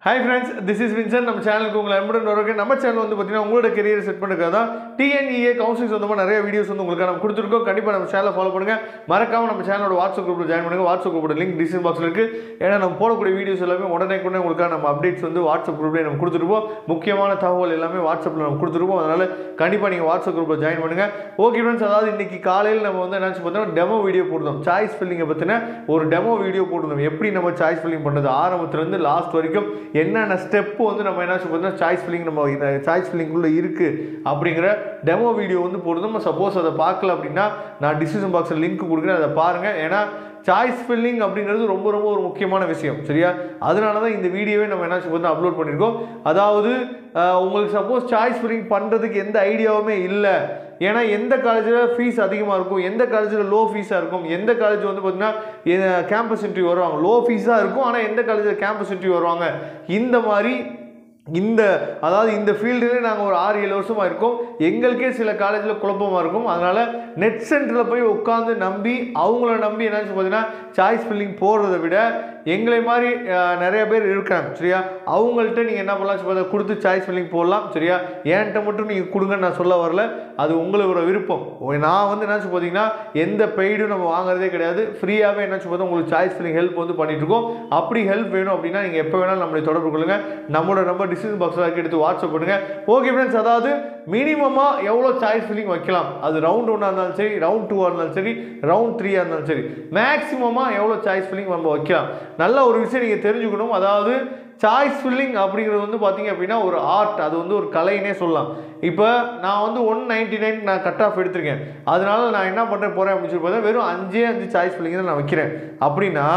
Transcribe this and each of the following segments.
hi friends this is Vinson நம்ம சேனலுக்கு உங்களை அன்புடன் வரக்கு நம்ம சேனல் வந்து பார்த்தீங்கன்னா உங்களோட கெரியர் செட் பண்ணுறது தான் டிஎன்இஏ கவுன்சிலிங் சொந்தமாக நிறைய வீடியோஸ் வந்து உங்களுக்கு நம்ம கொடுத்துருக்கோம் கண்டிப்பாக நம்ம சேனலை ஃபாலோ பண்ணுங்கள் மறக்காம நம்ம சேனலோட வாட்ஸ்அப் குரூப்பில் ஜாயின் பண்ணுங்கள் வாட்ஸ்அப் குரூப்போட லிங்க் டிஸ்கிரிப்ஷன் பாக்ஸில் இருக்குது ஏன்னா நம்ம போடக்கூடிய வீடியோஸ் எல்லாமே உடனே கூட உங்களுக்காக நம்ம அப்டேட்ஸ் வந்து வாட்ஸ்அப் குரூப்லேயே நம்ம கொடுத்துருப்போம் முக்கியமான தகவல் எல்லாமே வாட்ஸ்அப்பில் நம்ம கொடுத்துருப்போம் அதனால் கண்டிப்பாக நீங்கள் வாட்ஸ்அப் குரூப்பில் ஜாயின் பண்ணுங்கள் ஓகே ஃப்ரெண்ட்ஸ் அதாவது இன்னைக்கு காலையில் நம்ம வந்து என்னாச்சு பார்த்தோம்னா டெமோ வீடியோ போட்டிருந்தோம் சாய்ஸ் ஃபில்லிங்கை பற்றின ஒரு டெமோ வீடியோ போட்டிருந்தோம் எப்படி நம்ம சாய்ஸ் ஃபில்லிங் பண்ணுறது ஆரம்பத்துலேருந்து லாஸ்ட் வரைக்கும் என்னென்ன ஸ்டெப்பு வந்து நம்ம என்ன பார்த்தோம்னா சாய்ஸ் ஃபில்லிங் நம்ம இந்த சாய்ஸ் ஃபில்லிங்குள்ளே இருக்குது அப்படிங்கிற டெமோ வீடியோ வந்து போட்டிருந்தோம் சப்போஸ் அதை பார்க்கல அப்படின்னா நான் டிஸ்கிரிப்ஷன் பாக்ஸில் லிங்க் கொடுக்குறேன் அதை பாருங்கள் ஏன்னா சாய்ஸ் ஃபில்லிங் அப்படிங்கிறது ரொம்ப ரொம்ப ஒரு முக்கியமான விஷயம் சரியா அதனால தான் இந்த வீடியோவே நம்ம என்ன வந்து அப்லோட் பண்ணியிருக்கோம் அதாவது அஹ், உங்களுக்கு சப்போஸ் சாய்ஸ் ஃபில்லிங் பண்ணுறதுக்கு எந்த ஐடியாவுமே இல்லை ஏன்னா எந்த காலேஜில் ஃபீஸ் அதிகமாக இருக்கும் எந்த காலேஜில் லோ ஃபீஸாக இருக்கும் எந்த காலேஜ் வந்து பார்த்தீங்கன்னா கேம்பஸ் இன்டர்வியூ வருவாங்க லோ ஃபீஸாக இருக்கும் ஆனால் எந்த காலேஜில் கேம்பஸ் இன்டர்வியூ வருவாங்க இந்த மாதிரி இந்த அதாவது இந்த ஃபீல்டுலேயே நாங்கள் ஒரு ஆறு ஏழு வருஷமாக இருக்கோம் எங்களுக்கே சில காலேஜில் குழப்பமாக இருக்கும் அதனால் நெட் சென்டரில் போய் உட்காந்து நம்பி அவங்கள நம்பி என்னாச்சு பார்த்தீங்கன்னா சாய்ஸ் ஃபில்லிங் போடுறதை விட எங்களை மாதிரி அஹ், நிறைய பேர் இருக்காங்க சரியா அவங்கள்ட்ட நீங்கள் என்ன பண்ணலாம் பார்த்தா கொடுத்து சாய்ஸ் ஃபில்லிங் போடலாம் சரியா என்கிட்ட மட்டும் நீங்கள் கொடுங்கன்னு நான் சொல்ல வரல அது உங்களோட விருப்பம் ஓ- நான் வந்து என்னாச்சு பார்த்தீங்கன்னா எந்த பெய்டும் நம்ம வாங்குறதே கிடையாது ஃப்ரீயாகவே என்னாச்சு பார்த்தா உங்களுக்கு சாய்ஸ் ஃபில்லிங் ஹெல்ப் வந்து பண்ணிட்டு இருக்கோம் அப்படி ஹெல்ப் வேணும் அப்படின்னா நீங்கள் எப்போ வேணாலும் நம்மளை தொடர்பு கொள்ளுங்கள் நம்மளோட நம்பர் டிஸ்கிரிப்ஷன் பாக்ஸில் எடுத்து வாட்ஸ்அப் பண்ணுங்கள் ஓகே ஃப்ரெண்ட்ஸ் அதாவது மினிமமாக எவ்வளோ சாய்ஸ் ஃபில்லிங் வைக்கலாம் அது ரவுண்ட் ஒன்னாக இருந்தாலும் சரி ரவுண்ட் டூவாக இருந்தாலும் சரி ரவுண்ட் த்ரீயாக இருந்தாலும் சரி மேக்ஸிமமாக எவ்வளோ சாய்ஸ் ஃபில்லிங் நம்ம வைக்கலாம் நல்ல ஒரு விஷயம் நீங்கள் தெரிஞ்சுக்கணும் அதாவது சாய்ஸ் ஃபில்லிங் அப்படிங்கிறது வந்து பார்த்தீங்க அப்படின்னா ஒரு ஆர்ட் அது வந்து ஒரு கலைன்னே சொல்லலாம் இப்போ நான் வந்து ஒன் நைன்டி நைன் நான் கட் ஆஃப் எடுத்திருக்கேன் அதனால நான் என்ன பண்ணுறேன் போகிறேன் அப்படின்னு சொல்லி பார்த்தா வெறும் அஞ்சே அஞ்சு சாய்ஸ் ஃபில்லிங் தான் நான் வைக்கிறேன் அப்படின்னா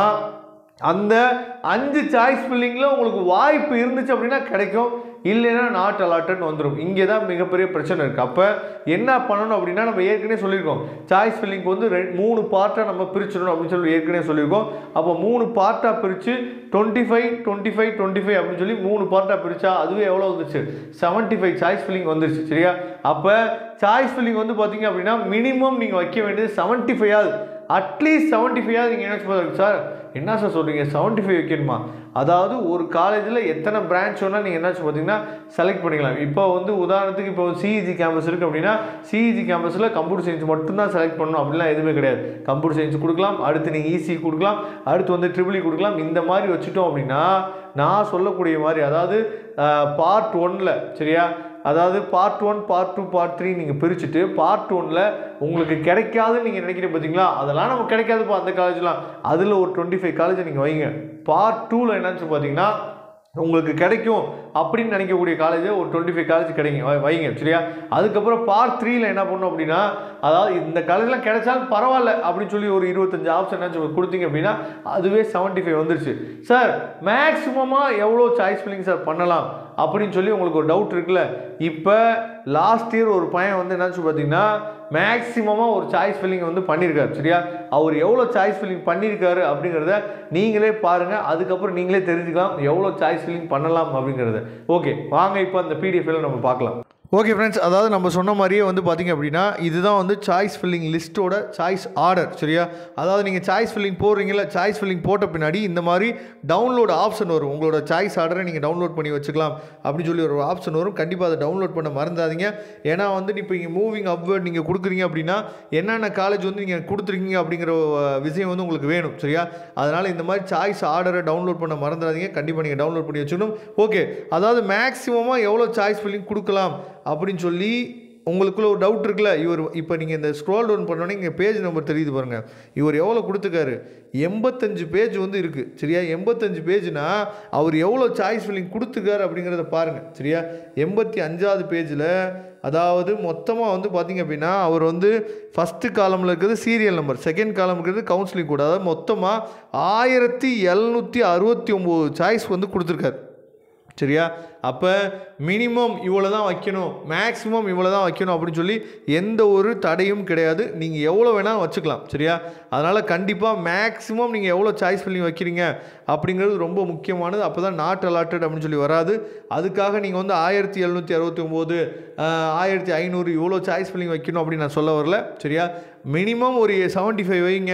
அந்த அஞ்சு சாய்ஸ் ஃபில்லிங்கில் உங்களுக்கு வாய்ப்பு இருந்துச்சு அப்படின்னா கிடைக்கும் இல்லைன்னா நாட் அலாட்டட்னு வந்துடும் இங்கே தான் மிகப்பெரிய பிரச்சனை இருக்குது அப்போ என்ன பண்ணணும் அப்படின்னா நம்ம ஏற்கனவே சொல்லியிருக்கோம் சாய்ஸ் ஃபில்லிங்க்கு வந்து ரெ மூணு பார்ட்டாக நம்ம பிரிச்சிடணும் அப்படின்னு சொல்லி ஏற்கனவே சொல்லியிருக்கோம் அப்போ மூணு பார்ட்டாக பிரித்து twenty five twenty five twenty five அப்படின்னு சொல்லி மூணு பார்ட்டாக பிரித்தா அதுவே எவ்வளோ வந்துச்சு செவன்ட்டி ஃபைவ் சாய்ஸ் ஃபில்லிங் வந்துருச்சு சரியா அப்போ சாய்ஸ் ஃபில்லிங் வந்து பார்த்தீங்க அப்படின்னா மினிமம் நீங்கள் வைக்க வேண்டியது seventy five at least seventy five நீங்கள் என்ன சொல்லுங்க சார் என்ன சார் சொல்கிறீங்க செவன்ட்டி ஃபைவ் வைக்கணுமா அதாவது ஒரு காலேஜில் எத்தனை பிரான்ச் வேணால் நீங்கள் என்னாச்சு பார்த்தீங்கன்னா செலக்ட் பண்ணிக்கலாம் இப்போ வந்து உதாரணத்துக்கு இப்போ சிஇஜி கேம்பஸ் இருக்குது அப்படின்னா சிஇஜி கேம்பஸில் கம்ப்யூட்டர் சயின்ஸ் மட்டும்தான் செலக்ட் பண்ணணும் அப்படிலாம் எதுவுமே கிடையாது கம்ப்யூட்டர் சயின்ஸ் கொடுக்கலாம் அடுத்து நீங்கள் ஈசி கொடுக்கலாம் அடுத்து வந்து ட்ரிபிளி கொடுக்கலாம் இந்த மாதிரி வச்சுட்டோம் அப்படின்னா நான் சொல்லக்கூடிய மாதிரி அதாவது பார்ட் ஒன்னில் சரியா அதாவது part one part two part three நீங்கள் பிரிச்சுட்டு பார்ட் ஒனில் உங்களுக்கு கிடைக்காதுன்னு நீங்கள் நினைக்கிறீங்க பார்த்தீங்களா அதெல்லாம் நமக்கு கிடைக்காதுப்பா அந்த காலேஜ்லாம் அதில் ஒரு டுவெண்ட்டி ஃபைவ் காலேஜை நீங்கள் வைங்க பார்ட் டூவில் என்னன்னு பார்த்தீங்கன்னா உங்களுக்கு கிடைக்கும் அப்படின்னு நினைக்கக்கூடிய காலேஜ் ஒரு டுவெண்ட்டி ஃபைவ் காலேஜ் கிடைங்க வை- வைங்க சரியா அதுக்கப்புறம் பார்ட் த்ரீல என்ன பண்ணணும் அப்படின்னா அதாவது இந்த காலேஜ்லாம் கிடைச்சாலும் பரவாயில்ல அப்படின்னு சொல்லி ஒரு இருபத்தஞ்சு ஆப்ஷன் என்ன கொடுத்தீங்க அப்படின்னா அதுவே செவன்ட்டி ஃபைவ் வந்துருச்சு சார் மேக்ஸிமமாக எவ்வளோ சாய்ஸ் ஃபில்லிங் சார் பண்ணலாம் அப்படின்னு சொல்லி உங்களுக்கு ஒரு டவுட் இருக்குல்ல இப்போ லாஸ்ட் இயர் ஒரு பையன் வந்து என்னாச்சு பார்த்தீங்கன்னா மேக்ஸிமமாக ஒரு சாய்ஸ் ஃபில்லிங் வந்து பண்ணியிருக்காரு சரியா அவர் எவ்வளோ சாய்ஸ் ஃபில்லிங் பண்ணியிருக்காரு அப்படிங்கிறத நீங்களே பாருங்கள் அதுக்கப்புறம் நீங்களே தெரிஞ்சுக்கலாம் எவ்வளோ சாய்ஸ் ஃபில்லிங் பண்ணலாம் அப்படிங்கிறத ஓகே வாங்க இப்போ அந்த பிடிஎஃப்ல நம்ம பார்க்கலாம் ஓகே ஃப்ரெண்ட்ஸ் அதாவது நம்ம சொன்ன மாதிரியே வந்து பார்த்தீங்க அப்படின்னா இதுதான் வந்து சாய்ஸ் ஃபில்லிங் லிஸ்ட்டோட சாய்ஸ் ஆர்டர் சரியா அதாவது நீங்கள் சாய்ஸ் ஃபில்லிங் போடுறீங்களா சாய்ஸ் ஃபில்லிங் போட்ட பின்னாடி இந்த மாதிரி டவுன்லோட் ஆப்ஷன் வரும் உங்களோட சாய்ஸ் ஆர்டரை நீங்கள் டவுன்லோட் பண்ணி வச்சுக்கலாம் அப்படின்னு சொல்லி ஒரு ஆப்ஷன் வரும் கண்டிப்பாக அதை டவுன்லோட் பண்ண மறந்துடாதீங்க ஏன்னா வந்து இப்போ இங்கே மூவிங் அப்வேர்ட் நீங்கள் கொடுக்குறீங்க அப்படின்னா என்னென்ன காலேஜ் வந்து நீங்கள் கொடுத்துருக்கீங்க அப்படிங்கிற அஹ், விஷயம் வந்து உங்களுக்கு வேணும் சரியா அதனால் இந்த மாதிரி சாய்ஸ் ஆர்டரை டவுன்லோட் பண்ண மறந்துடாதீங்க கண்டிப்பாக நீங்கள் டவுன்லோட் பண்ணி வச்சுக்கணும் ஓகே அதாவது மேக்ஸிமமாக எவ்வளோ சாய்ஸ் ஃபில்லிங் கொடுக்கலாம் அப்படின்னு சொல்லி உங்களுக்குள்ள ஒரு டவுட் இருக்குல்ல இவர் இப்போ நீங்கள் இந்த ஸ்க்ரோல் டவுன் பண்ணோன்னே இங்கே பேஜ் நம்பர் தெரியுது பாருங்கள் இவர் எவ்வளோ கொடுத்துருக்காரு எண்பத்தஞ்சு பேஜ் வந்து இருக்குது சரியா எண்பத்தஞ்சு பேஜ்னா அவர் எவ்வளோ சாய்ஸ் ஃபில்லிங் கொடுத்துருக்காரு அப்படிங்கிறத பாருங்கள் சரியா எண்பத்தி அஞ்சாவது பேஜில் அதாவது மொத்தமாக வந்து பார்த்தீங்க அப்படின்னா அவர் வந்து ஃபஸ்ட்டு காலமில் இருக்கிறது சீரியல் நம்பர் செகண்ட் காலம் இருக்கிறது கவுன்சிலிங் கூட அதாவது மொத்தமாக ஆயிரத்தி எழுநூற்றி அறுபத்தி ஒம்பது சாய்ஸ் வந்து கொடுத்துருக்காரு சரியா அப்போ மினிமம் இவ்வளோ தான் வைக்கணும் மேக்ஸிமம் இவ்வளோ தான் வைக்கணும் அப்படின்னு சொல்லி எந்த ஒரு தடையும் கிடையாது நீங்கள் எவ்வளோ வேணால் வச்சுக்கலாம் சரியா அதனால் கண்டிப்பாக மேக்ஸிமம் நீங்கள் எவ்வளோ சாய்ஸ் ஃபில்லிங் வைக்கிறீங்க அப்படிங்கிறது ரொம்ப முக்கியமானது அப்போ தான் நாட் அலாட்டட் அப்படின்னு சொல்லி வராது அதுக்காக நீங்கள் வந்து ஆயிரத்தி எழுநூற்றி அறுபத்தி ஒம்பது ஆயிரத்தி ஐநூறு இவ்வளோ சாய்ஸ் ஃபில்லிங் வைக்கணும் அப்படின்னு நான் சொல்ல வரல சரியா மினிமம் ஒரு செவன்ட்டி ஃபைவ் வைங்க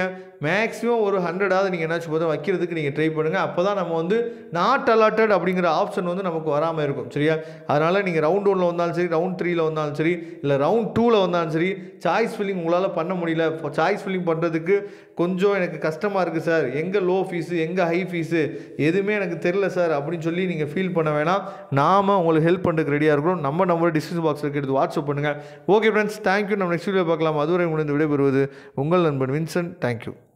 மேக்ஸிமம் ஒரு ஹண்ட்ரடாவது நீங்கள் என்னாச்சு போதும் வைக்கிறதுக்கு நீங்கள் ட்ரை பண்ணுங்கள் அப்போ தான் நம்ம வந்து நாட் அலாட்டட் அப்படிங்கிற ஆப்ஷன் வந்து நமக்கு வராமல் இருக்கும் சரியா அதனால் நீங்கள் ரவுண்ட் ஒனில் வந்தாலும் சரி ரவுண்ட் த்ரீல வந்தாலும் சரி இல்லை ரவுண்ட் டூவில் வந்தாலும் சரி சாய்ஸ் ஃபில்லிங் உங்களால் பண்ண முடியல சாய்ஸ் ஃபில்லிங் பண்ணுறதுக்கு கொஞ்சம் எனக்கு கஷ்டமாக இருக்குது சார் எங்கே லோ ஃபீஸு எங்கே ஹை ஃபீஸு எதுவுமே எனக்கு தெரில சார் அப்படின்னு சொல்லி நீங்கள் ஃபீல் பண்ண வேணாம் நாம் உங்களுக்கு ஹெல்ப் பண்ணுறதுக்கு ரெடியாக இருக்கிறோம் நம்ம நம்பர் டிஸ்கிரிப்ஷன் பாக்ஸில் எடுத்து வாட்ஸ்அப் பண்ணுங்கள் ஓகே ஃப்ரெண்ட்ஸ் தேங்க்யூ நம்ம நெக்ஸ்ட் வீடியோ பார்க்கலாம் அதுவரை முடிந்து விடைபெறுவது உங்கள் நண்பன் வின்சென்ட் தேங்க்யூ